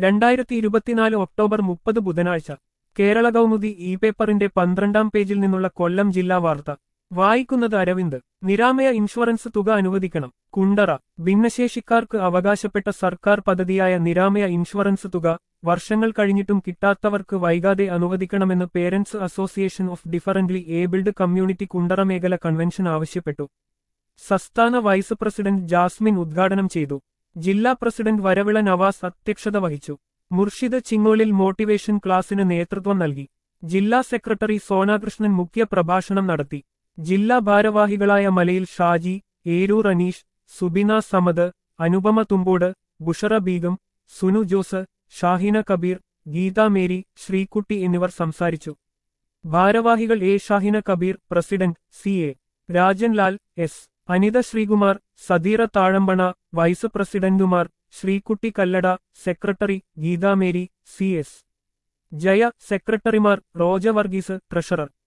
രണ്ടായിരത്തി ഇരുപത്തിനാല് ഒക്ടോബർ മുപ്പത് ബുധനാഴ്ച കേരള കൗമുദി ഇ പേപ്പറിന്റെ പന്ത്രണ്ടാം പേജിൽ നിന്നുള്ള കൊല്ലം ജില്ലാ വാർത്ത വായിക്കുന്നത് അരവിന്ദ് നിരാമയ ഇൻഷുറൻസ് തുക അനുവദിക്കണം കുണ്ടറ ഭിന്നശേഷിക്കാർക്ക് അവകാശപ്പെട്ട സർക്കാർ പദ്ധതിയായ നിരാമയ ഇൻഷുറൻസ് തുക വർഷങ്ങൾ കഴിഞ്ഞിട്ടും കിട്ടാത്തവർക്ക് വൈകാതെ അനുവദിക്കണമെന്ന് parents association of differently abled community Kundara മേഖല കൺവെൻഷൻ ആവശ്യപ്പെട്ടു സംസ്ഥാന വൈസ് പ്രസിഡന്റ് ജാസ്മിൻ ഉദ്ഘാടനം ചെയ്തു ജില്ലാ പ്രസിഡന്റ് വരവിള നവാസ് അധ്യക്ഷത വഹിച്ചു മുർഷിദ് ചിങ്ങോലിൽ മോട്ടിവേഷൻ ക്ലാസിന് നേതൃത്വം നൽകി ജില്ലാ സെക്രട്ടറി സോനാകൃഷ്ണൻ മുഖ്യ പ്രഭാഷണം നടത്തി ജില്ലാ ഭാരവാഹികളായ മലയിൽ ഷാജി ഏരൂർ അനീഷ് സുബിന സമദ് അനുപമ തുമ്പോട് ബുഷറ ബീഗം സുനു ജോസ് ഷാഹിന കബീർ ഗീത മേരി ശ്രീകുട്ടി എന്നിവർ സംസാരിച്ചു ഭാരവാഹികൾ A Shahina Kabeer president C A Rajan Lal S Anitha Sreekumar Sadeera Thazhampana vice പ്രസിഡന്റുമാർ Sreekutty Kallada secretary Geethamary C S Jaya സെക്രട്ടറിമാർ റോജ വർഗീസ് ട്രഷറർ